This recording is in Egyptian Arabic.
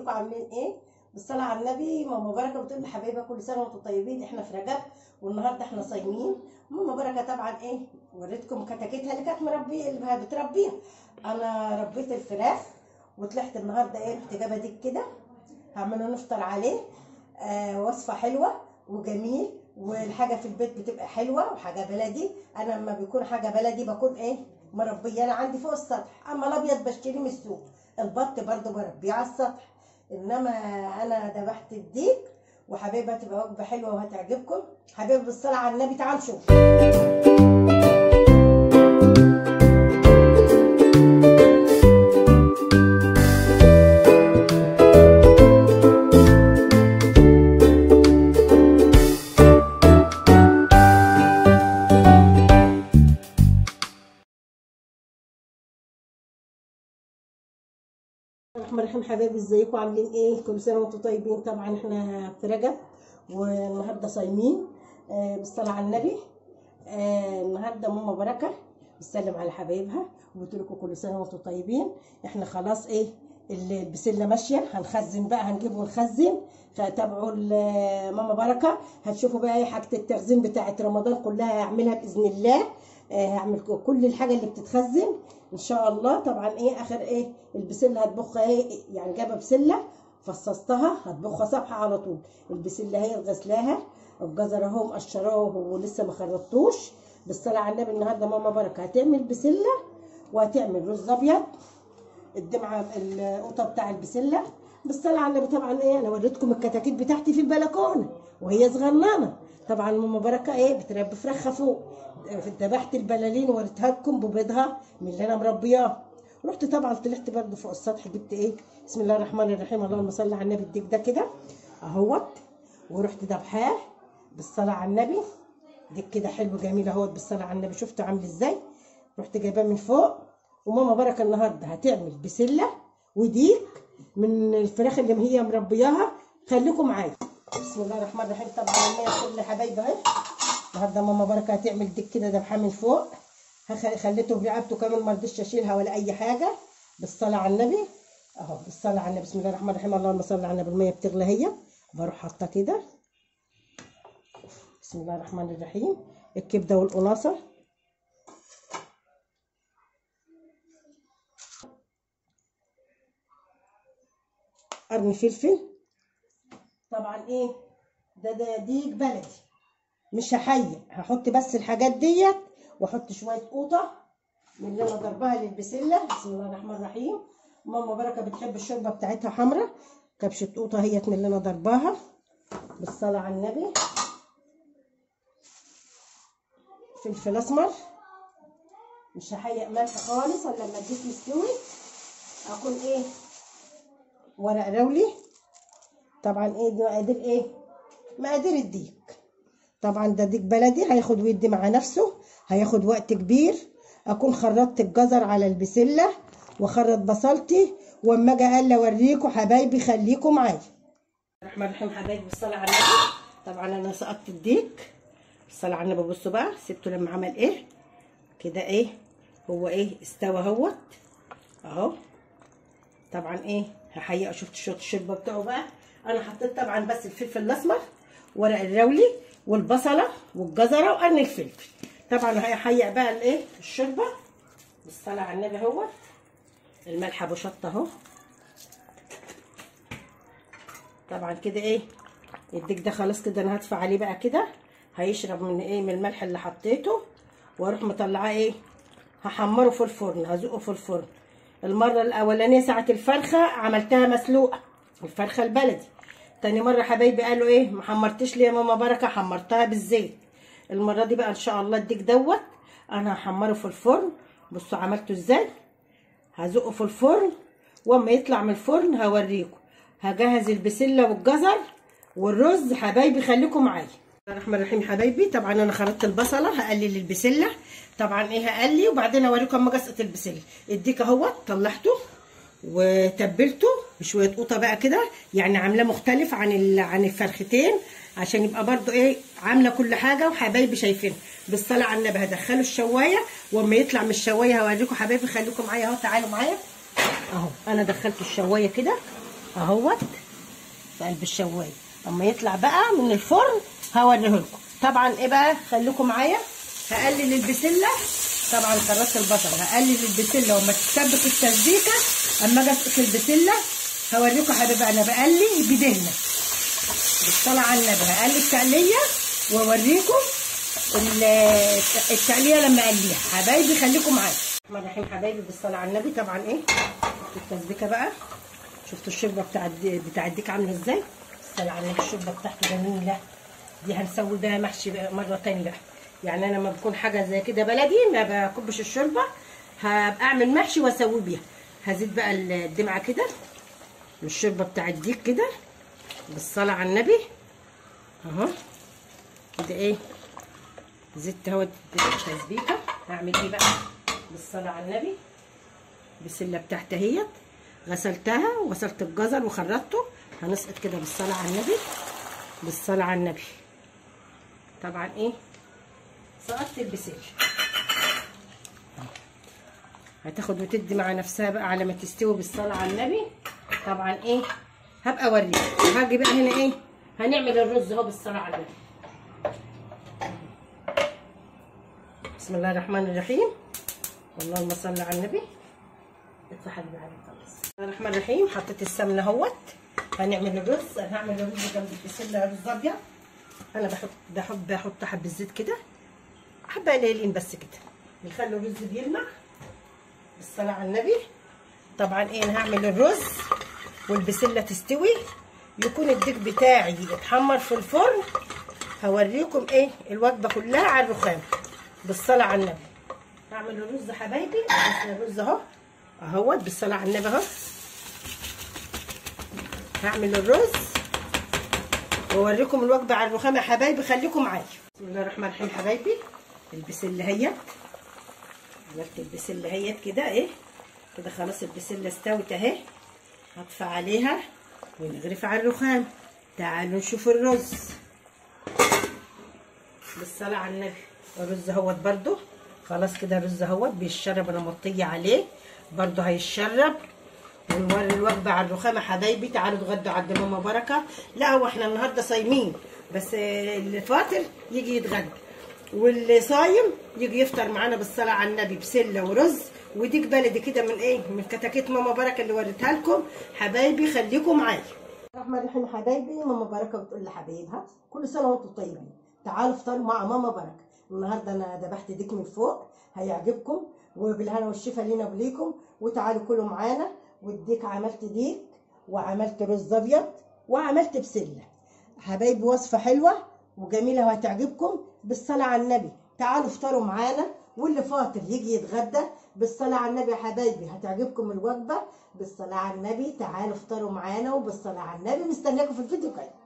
ازيكم عاملين ايه بالصلاه على النبي ماما بركه بتقول لحبايبها كل سنه وانتم طيبين احنا في رجب والنهارده احنا صايمين ماما بركه طبعا ايه وريتكم كتاكيتها اللي كانت مربيه اللي بتربيها انا ربيت الفراخ وطلعت النهارده ايه رحت جايبه ديك كده هعمله نفطر عليه آه وصفه حلوه وجميل والحاجه في البيت بتبقى حلوه وحاجه بلدي انا لما بيكون حاجه بلدي بكون ايه مربيه انا عندي فوق السطح اما الابيض بشتريه من السوق البط برضو بربيه على السطح انما انا ذبحت الديك وحبيبها تبقى وجبه حلوه وهتعجبكم حبيبي بالصلاه على النبي تعالوا نشوف الرحمن الرحيم حبايبي ازيكم عاملين ايه كل سنه وانتم طيبين طبعا احنا في رجب والنهارده صايمين آه بالصلاه على النبي آه النهارده ماما بركه بتسلم على حبايبها وقلت لكم كل سنه وانتم طيبين احنا خلاص ايه البسله ماشيه هنخزن بقى هنجيب ونخزن تابعوا ماما بركه هتشوفوا بقى ايه حاجه التخزين بتاعه رمضان كلها هعملها باذن الله هعمل كل الحاجه اللي بتتخزن ان شاء الله طبعا ايه اخر ايه البسله هطبخها ايه يعني جايبه بسله فصصتها هطبخها صبحه على طول البسله هي غسلاها الجزر اهو مقشراه ولسه ما خرطتوش بالصلاه على النبي النهارده ماما بركه هتعمل بسله وهتعمل رز ابيض الدمعه القطه بتاع البسله بالصلاه على النبي طبعا ايه انا وريتكم الكتاكيت بتاعتي في البلكونه وهي صغننه طبعا ماما بركه ايه بتربي فراخها فوق ذبحت البلالين ووريتها لكم ببيضها من اللي انا مربياه رحت طبعا طلعت برده فوق السطح جبت ايه بسم الله الرحمن الرحيم اللهم صل على النبي الديك ده كده اهوت ورحت ذبحاه بالصلاه على النبي ديك كده حلو جميل اهوت بالصلاه على النبي شفتوا عامل ازاي رحت جايباه من فوق وماما بركه النهارده هتعمل بسله وديك من الفراخ اللي هي مربياها خليكم معايا بسم الله الرحمن الرحيم طبعا الميه كل حبايبي اهي النهارده ماما بركه هتعمل ديك كده ذبحاه من فوق خليته في رقبته كمان ما رضيتش اشيلها ولا اي حاجه بالصلاه على النبي اهو بالصلاه على النبي بسم الله الرحمن الرحيم اللهم صل على النبي الميه بتغلى هي بروح حاطه كده بسم الله الرحمن الرحيم الكبده والقناصه قرن فلفل طبعا ايه ده ده ديك بلدي مش هحيق هحط بس الحاجات ديت واحط شويه قوطه من اللي انا ضربها للبسله بسم الله الرحمن الرحيم ماما بركه بتحب الشوربه بتاعتها حمراء كبشه قوطه هيت من اللي انا ضرباها بالصلاه على النبي فلفل اسمر مش هحيق ملح خالص الا لما الديك يستوي اكون ايه ورق رولي طبعا ايه دي مقادير ايه مقادير الديك طبعا ده ديك بلدي هياخد ويدي مع نفسه هياخد وقت كبير اكون خرطت الجزر على البسله واخرط بصلتي واما اجي قال اوريكم حبايبي خليكم معايا الرحمن الرحيم حبايبي بالصلاه على النبي طبعا انا سقطت الديك بالصلاه على النبي بصوا بقى سبته لما عمل ايه كده ايه هو ايه استوى اهوت اهو طبعا ايه هحيق شفت شوط الشوربه بتاعه بقى انا حطيت طبعا بس الفلفل الاسمر ورق الرولي والبصله والجزره وقرن الفلفل طبعا هيحيق بقى الايه الشوربه بالصلاه على النبي اهو الملح ابو شطه اهو طبعا كده ايه الديك ده خلاص كده انا هدفع عليه بقى كده هيشرب من ايه من الملح اللي حطيته واروح مطلعاه ايه هحمره في الفرن هزقه في الفرن المره الاولانيه ساعه الفرخه عملتها مسلوقه الفرخه البلدي تاني مره حبايبي قالوا ايه ما حمرتش ليه يا ماما بركه حمرتها بالزيت المره دي بقى ان شاء الله الديك دوت انا هحمره في الفرن بصوا عملته ازاي هزقه في الفرن واما يطلع من الفرن هوريكم هجهز البسله والجزر والرز حبايبي خليكم معايا الرحمن الرحيم حبايبي طبعا انا خرطت البصله هقلل البسله طبعا ايه هقلي وبعدين اوريكم اما قصه البسله الديك اهوت طلعته وتبلته بشويه قوطه بقى كده يعني عاملاه مختلف عن عن الفرختين عشان يبقى برضو ايه عامله كل حاجه وحبايبي شايفين بالصلاه على النبي هدخله الشوايه واما يطلع من الشوايه هوريكم حبايبي خليكم معايا اهو تعالوا معايا اهو انا دخلته الشوايه كده اهوت في قلب الشوايه اما يطلع بقى من الفرن هوريه لكم طبعا ايه بقى خليكم معايا هقلل البسله طبعا كرست البصل هقلل البسله وما تتسبك التسبيكه اما اجي اسقط البسله هوريكم حبايبي انا بقلي بدهنه بالصلاه على النبي هقلي التقليه واوريكم التقليه لما اقليها حبايبي خليكم معايا الرحمن الرحيم حبايبي بالصلاه على النبي طبعا ايه التسبيكه بقى شفتوا الشوربه بتاع بتاع الديك عامله ازاي الصلاه على النبي الشوربه بتاعته جميله دي هنسوي بيها محشي بقى مره تانية بقى يعني انا لما بكون حاجه زي كده بلدي ما بكبش الشوربه هبقى اعمل محشي واسوي بيها هزيد بقى الدمعه كده من الشوربه بتاع الديك كده بالصلاه على النبي اهو كده ايه زدت اهو التسبيكه هعمل ايه بقى بالصلاه على النبي بسله بتاعتي اهيت غسلتها وغسلت الجزر وخرطته هنسقط كده بالصلاه على النبي بالصلاه على النبي طبعا ايه سقطت البسله هتاخد وتدي مع نفسها بقى على ما تستوي بالصلاه على النبي طبعا ايه هبقى اوريك هاجي بقى هنا ايه هنعمل الرز اهو بالصلاه على النبي بسم الله الرحمن الرحيم اللهم صل على النبي ادفع حبيبي عليك خلص بسم الله الرحمن الرحيم حطيت السمنه اهوت هنعمل الرز انا هعمل الرز جنب البسله رز ابيض انا بحط بحب احط حبه زيت كده حبه قليلين بس كده بيخلوا الرز بيلمع بالصلاه على النبي طبعا ايه انا هعمل الرز والبسله تستوي يكون الديك بتاعي اتحمر في الفرن هوريكم ايه الوجبه كلها على الرخام بالصلاه على النبي هعمل الرز حبايبي بس الرز اهو اهوت بالصلاه على النبي اهو هعمل الرز واوريكم الوجبه على الرخام يا حبايبي خليكم معايا بسم الله الرحمن الرحيم حبايبي البسله اهيت عملت البسله اهيت كده ايه كده خلاص البسله استوت اهي هطفي عليها ونغرف على الرخام تعالوا نشوف الرز بالصلاه على النبي الرز اهوت برده خلاص كده الرز اهوت بيتشرب انا مطيه عليه برده هيتشرب ونوري الوجبه على الرخامه حبايبي تعالوا اتغدوا عند ماما بركه لا هو احنا النهارده صايمين بس اللي فاطر يجي يتغدى واللي صايم يجي يفطر معانا بالصلاه على النبي بسله ورز وديك بلدي كده من ايه من كتاكيت ماما بركه اللي وريتها لكم حبايبي خليكم معايا الرحمن الرحيم حبايبي ماما بركه بتقول لحبايبها كل سنه وانتم طيبين تعالوا افطروا مع ماما بركه النهارده انا ذبحت ديك من فوق هيعجبكم وبالهنا والشفا لينا وليكم وتعالوا كلوا معانا والديك عملت ديك وعملت رز ابيض وعملت بسله حبايبي وصفه حلوه وجميله وهتعجبكم بالصلاه على النبي تعالوا افطروا معانا واللي فاطر يجي يتغدى بالصلاه على النبي يا حبايبي هتعجبكم الوجبه بالصلاه على النبي تعالوا افطروا معانا وبالصلاه على النبي مستنياكم في الفيديو الجاي